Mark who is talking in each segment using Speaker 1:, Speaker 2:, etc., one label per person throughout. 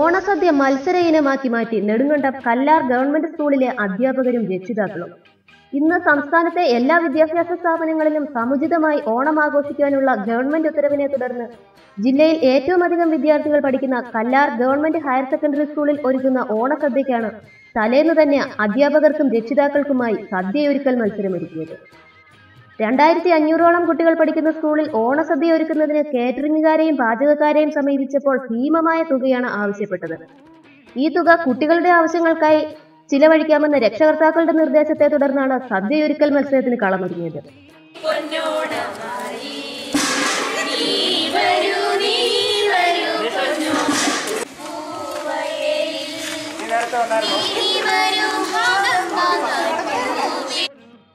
Speaker 1: ഓണസദ്യ മത്സര ഇനമാക്കി മാറ്റി നെടുങ്കണ്ടം കല്ലാർ ഗവൺമെന്റ് സ്കൂളിലെ അധ്യാപകരും രക്ഷിതാക്കളും ഇന്ന് സംസ്ഥാനത്തെ എല്ലാ വിദ്യാഭ്യാസ സ്ഥാപനങ്ങളിലും സമുചിതമായി ഓണം ആഘോഷിക്കാനുള്ള ഗവൺമെന്റ് ഉത്തരവിനെ തുടർന്ന് ജില്ലയിൽ ഏറ്റവും അധികം വിദ്യാർത്ഥികൾ പഠിക്കുന്ന കല്ലാർ ഗവൺമെന്റ് ഹയർ സെക്കൻഡറി സ്കൂളിൽ ഒരുക്കുന്ന ഓണസദ്യക്കാണ് തലേന്ന് തന്നെ അധ്യാപകർക്കും രക്ഷിതാക്കൾക്കുമായി സദ്യയൊരുക്കൽ മത്സരമൊരുക്കിയത് രണ്ടായിരത്തി അഞ്ഞൂറോളം കുട്ടികൾ പഠിക്കുന്ന സ്കൂളിൽ ഓണസദ്യ ഒരുക്കുന്നതിന് കേറ്ററിംഗുകാരെയും പാചകക്കാരെയും സമീപിച്ചപ്പോൾ ഭീമമായ തുകയാണ് ആവശ്യപ്പെട്ടത് ഈ തുക കുട്ടികളുടെ ആവശ്യങ്ങൾക്കായി ചിലവഴിക്കാമെന്ന രക്ഷകർത്താക്കളുടെ നിർദ്ദേശത്തെ തുടർന്നാണ് സദ്യയൊരുക്കൽ മത്സരത്തിന് കളമൊരുങ്ങിയത്
Speaker 2: പൊന്നോണമായി നീ വരൂ നീ വരൂ പൊന്നോ പൂവയലിൽ നീ വരൂ മാതൃ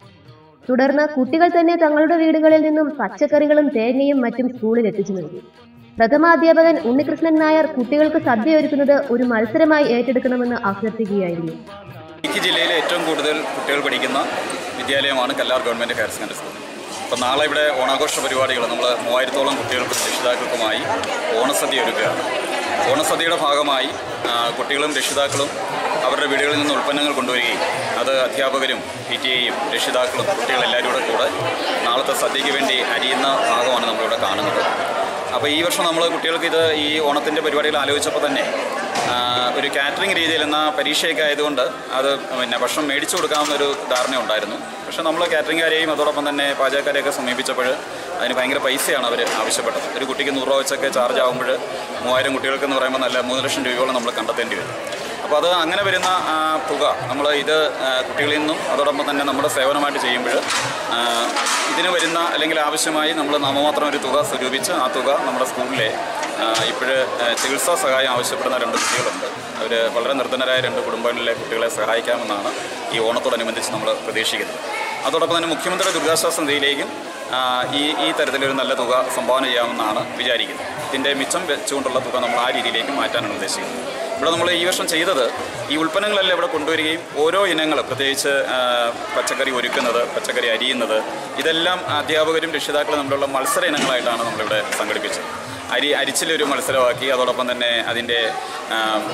Speaker 1: തുടർന്ന് കുട്ടികൾ തന്നെ തങ്ങളുടെ വീടുകളിൽ നിന്നും പച്ചക്കറികളും തേങ്ങയും മറ്റും സ്കൂളിൽ എത്തിച്ചു നൽകി പ്രഥമാധ്യാപകൻ ഉണ്ണികൃഷ്ണൻ നായർ കുട്ടികൾക്ക് സദ്യ ഒരുക്കുന്നത് ഒരു മത്സരമായി ഏറ്റെടുക്കണമെന്ന് അഭ്യർത്ഥിക്കുകയായിരുന്നു
Speaker 3: ഇടുക്കി ജില്ലയിലെ ഏറ്റവും കൂടുതൽ കുട്ടികൾ പഠിക്കുന്ന വിദ്യാലയമാണ് Kallar government higher secondary school അപ്പോൾ നാളെ ഇവിടെ ഓണാഘോഷ പരിപാടികൾ നമ്മൾ മൂവായിരത്തോളം കുട്ടികൾക്കും രക്ഷിതാക്കൾക്കുമായി ഓണസദ്യ ഒരുക്കുകയാണ് ഓണസദ്യയുടെ ഭാഗമായി ആ, കുട്ടികളും രക്ഷിതാക്കളും അവരുടെ വീടുകളിൽ നിന്ന് ഉൽപ്പന്നങ്ങൾ കൊണ്ടുവരികയും അത് അധ്യാപകരും പി ടി എയും രക്ഷിതാക്കളും കുട്ടികളെല്ലാവരും കൂടെ കൂടെ നാളത്തെ സദ്യയ്ക്ക് വേണ്ടി അരിയുന്ന ഭാഗമാണ് നമ്മളിവിടെ കാണുന്നത് അപ്പോൾ ഈ വർഷം നമ്മൾ കുട്ടികൾക്ക് ഇത് ഈ ഓണത്തിൻ്റെ പരിപാടികൾ ആലോചിച്ചപ്പോൾ തന്നെ ആ, ഒരു കാറ്ററിംഗ് രീതിയിൽ എന്ന പരീക്ഷയൊക്കെ ആയതുകൊണ്ട് അത് പിന്നെ ഭക്ഷണം മേടിച്ചു കൊടുക്കാവുന്ന ഒരു ധാരണ ഉണ്ടായിരുന്നു പക്ഷേ നമ്മൾ കാറ്ററിംഗുകാരെയും അതോടൊപ്പം തന്നെ പാചകക്കാരെയൊക്കെ സമീപിച്ചപ്പോൾ അതിന് ഭയങ്കര പൈസയാണ് അവർ ആവശ്യപ്പെട്ടത് ഒരു കുട്ടിക്ക് നൂറ് രൂപ വെച്ചൊക്കെ ചാർജ് ആകുമ്പോൾ മൂവായിരം കുട്ടികൾക്ക് എന്ന് പറയുമ്പോൾ നല്ല മൂന്ന് ലക്ഷം രൂപയോളം നമ്മൾ കണ്ടെത്തേണ്ടി വരും അപ്പോൾ അത് അങ്ങനെ വരുന്ന ആ, തുക നമ്മൾ ഇത് ആ, കുട്ടികളിൽ നിന്നും അതോടൊപ്പം തന്നെ നമ്മുടെ സേവനമായിട്ട് ചെയ്യുമ്പോൾ ആ, ഇതിന് വരുന്ന അല്ലെങ്കിൽ ആവശ്യമായി നമ്മൾ നാമമാത്രം ഒരു തുക സ്വരൂപിച്ച് ആ തുക നമ്മുടെ സ്കൂളിലെ ഇപ്പോൾ ചികിത്സാ സഹായം ആവശ്യപ്പെടുന്ന രണ്ട് കുട്ടികളുണ്ട് അവർ വളരെ നിർധനരായ രണ്ട് കുടുംബങ്ങളിലെ കുട്ടികളെ സഹായിക്കാമെന്നാണ് ഈ ഓണത്തോടനുബന്ധിച്ച് നമ്മൾ പ്രതീക്ഷിക്കുന്നത് അതോടൊപ്പം തന്നെ മുഖ്യമന്ത്രിയുടെ ദുരിതാശ്വാസ നിധിയിലേക്കും ആ, ഈ ഈ തരത്തിലൊരു നല്ല തുക സംഭാവന ചെയ്യാമെന്നാണ് വിചാരിക്കുന്നത് ഇതിൻ്റെ മിച്ചം വെച്ചുകൊണ്ടുള്ള തുക നമ്മൾ ആ രീതിയിലേക്ക് മാറ്റാനാണ് ഉദ്ദേശിക്കുന്നത് ഇവിടെ നമ്മൾ ഈ വർഷം ചെയ്തത് ഈ ഉൽപ്പന്നങ്ങളെല്ലാം ഇവിടെ കൊണ്ടുവരികയും ഓരോ ഇനങ്ങൾ പ്രത്യേകിച്ച് ആ, പച്ചക്കറി ഒരുക്കുന്നത് പച്ചക്കറി അരിയുന്നത് ഇതെല്ലാം അധ്യാപകരും രക്ഷിതാക്കളും തമ്മിലുള്ള മത്സര ഇനങ്ങളായിട്ടാണ് നമ്മളിവിടെ സംഘടിപ്പിച്ചത് അരി അരിച്ചിലൊരു മത്സരമാക്കി അതോടൊപ്പം തന്നെ അതിൻ്റെ ആ,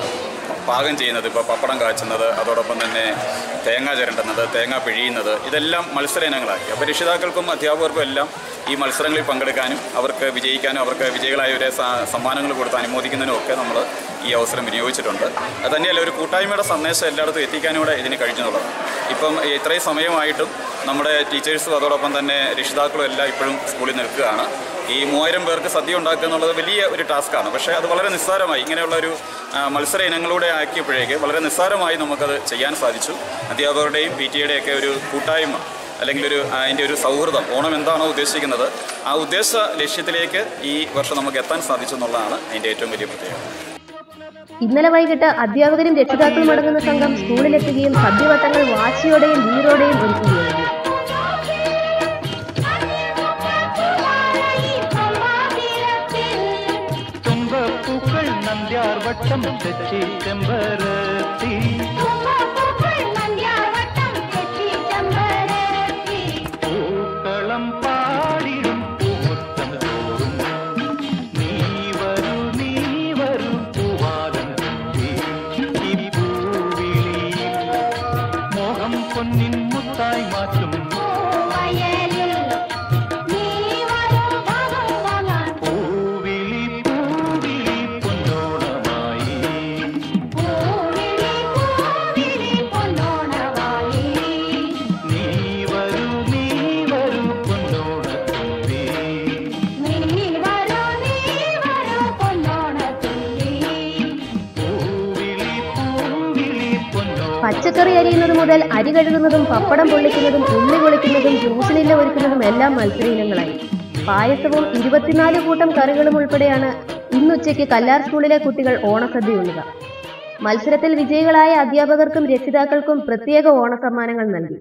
Speaker 3: പാകം ചെയ്യുന്നത് ഇപ്പോൾ പപ്പടം കാച്ചുന്നത് അതോടൊപ്പം തന്നെ തേങ്ങ ചിരണ്ടുന്നത് തേങ്ങ പിഴിയുന്നത് ഇതെല്ലാം മത്സര ഇനങ്ങളാക്കി അപ്പോൾ രക്ഷിതാക്കൾക്കും അധ്യാപകർക്കും എല്ലാം ഈ മത്സരങ്ങളിൽ പങ്കെടുക്കാനും അവർക്ക് വിജയിക്കാനും അവർക്ക് വിജയികളായവരെ സ- സമ്മാനങ്ങൾ കൊടുത്ത് അനുമോദിക്കുന്നതിനും ഒക്കെ നമ്മൾ ഈ അവസരം വിനിയോഗിച്ചിട്ടുണ്ട് അത് തന്നെയല്ല ഒരു കൂട്ടായ്മയുടെ സന്ദേശം എല്ലായിടത്തും എത്തിക്കാനും കൂടെ ഇതിന് കഴിഞ്ഞുള്ളതാണ് ഇപ്പം ഇത്രയും സമയമായിട്ടും നമ്മുടെ ടീച്ചേഴ്സും അതോടൊപ്പം തന്നെ രക്ഷിതാക്കളും എല്ലാം ഇപ്പോഴും സ്കൂളിൽ നിൽക്കുകയാണ് ഈ മൂവായിരം പേർക്ക് സദ്യ ഉണ്ടാക്കുക എന്നുള്ളത് വലിയ ഒരു ടാസ്ക്കാണ് പക്ഷേ അത് വളരെ നിസ്സാരമായി ഇങ്ങനെയുള്ള ഒരു ആ, മത്സര ഇനങ്ങളിലൂടെ ആക്കിയപ്പോഴേക്ക് വളരെ നിസ്സാരമായി നമുക്കത് ചെയ്യാൻ സാധിച്ചു അധ്യാപകരുടെയും പി ടി എയുടെയൊക്കെ ഒരു കൂട്ടായ്മ അല്ലെങ്കിൽ ഒരു അതിൻ്റെ ഒരു സൗഹൃദം ഓണം എന്താണോ ഉദ്ദേശിക്കുന്നത് ആ ഉദ്ദേശ ലക്ഷ്യത്തിലേക്ക് ഈ വർഷം നമുക്ക് എത്താൻ സാധിച്ചു എന്നുള്ളതാണ് അതിൻ്റെ ഏറ്റവും വലിയ പ്രത്യേകത
Speaker 1: ഇന്നലെ വൈകിട്ട് അധ്യാപകരും രക്ഷിതാക്കളും അടങ്ങുന്ന സംഘം സ്കൂളിലെത്തുകയും സദ്യവട്ടങ്ങൾ വാശിയോടെയും വീറോടെയും ഒരുക്കുകയായിരുന്നു
Speaker 4: തുമ്പപ്പൂക്കൾ നന്ദ്യാർ വട്ടം തെച്ചി ചെമ്പരത്തി പൂക്കളം പാടിടും പൂമുത്തം തോറും നീ വരൂ നീ വരൂ പൂവാലം തുമ്പി. ഈ പൂവിളിയിൽ മോഹം പൊന്നിൻ മുത്തായി മാറ്റും പൂവിളി പൂവിളി പൊന്നോണമായി നീ വരൂ നീ വരൂ പൊന്നോണത്തുമ്പി പൂവിളി പൂവിളി പൊന്നോ
Speaker 1: പച്ചക്കറി അരിയുന്നത് മുതൽ അരി കഴുകുന്നതും പപ്പടം പൊള്ളിക്കുന്നതും ഉള്ളി പൊളിക്കുന്നതും ജ്യൂസിനില്ല ഒരുക്കുന്നതും എല്ലാം മത്സര ഇനങ്ങളായി പായസവും ഇരുപത്തിനാല് കൂട്ടം കറികളും ഉൾപ്പെടെയാണ് ഇന്നുച്ചയ്ക്ക് കല്ലാർ സ്കൂളിലെ കുട്ടികൾ ഓണസദ്യ ഉണ്ണുക മത്സരത്തിൽ വിജയികളായ അധ്യാപകർക്കും രക്ഷിതാക്കൾക്കും പ്രത്യേക ഓണസമ്മാനങ്ങൾ നൽകി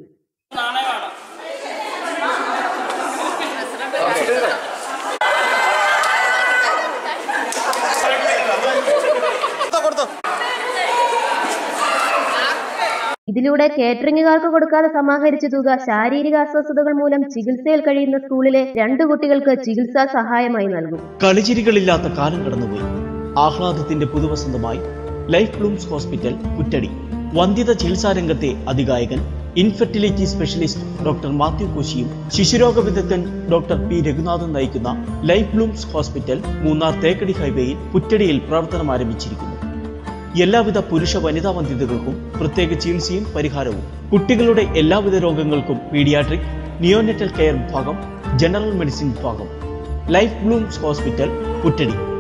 Speaker 1: ഇതിലൂടെ കേറ്ററിംഗുകാർക്ക് കൊടുക്കാതെ സമാഹരിച്ച തുക ശാരീരിക അസ്വസ്ഥതകൾ മൂലം ചികിത്സയിൽ കഴിയുന്ന സ്കൂളിലെ രണ്ടു കുട്ടികൾക്ക് ചികിത്സാ സഹായമായി നൽകും
Speaker 5: കളിച്ചിരികളില്ലാത്ത കാലം കടന്നുപോയി ആഹ്ലാദത്തിന്റെ പുതുവസന്തമായി ലൈഫ് ബ്ലൂംസ് ഹോസ്പിറ്റൽ കുറ്റടി വന്ധ്യത ചികിത്സാരംഗത്തെ അതികായകൻ ഇൻഫെർട്ടിലിറ്റി സ്പെഷ്യലിസ്റ്റ് ഡോക്ടർ മാത്യു കോശിയും ശിശുരോഗ വിദഗ്ധൻ ഡോക്ടർ പി രഘുനാഥൻ നയിക്കുന്ന life blooms hospital Munnar Thekkady ഹൈവേയിൽ പുറ്റടിയിൽ പ്രവർത്തനം ആരംഭിച്ചിരിക്കുന്നു എല്ലാവിധ പുരുഷ വനിതാ വന്ധ്യതകൾക്കും പ്രത്യേക ചികിത്സയും പരിഹാരവും കുട്ടികളുടെ എല്ലാവിധ രോഗങ്ങൾക്കും പീഡിയാട്രിക് നിയോനെറ്റൽ കെയർ വിഭാഗം ജനറൽ മെഡിസിൻ വിഭാഗം ലൈഫ് ബ്ലൂംസ് ഹോസ്പിറ്റൽ പുറ്റടി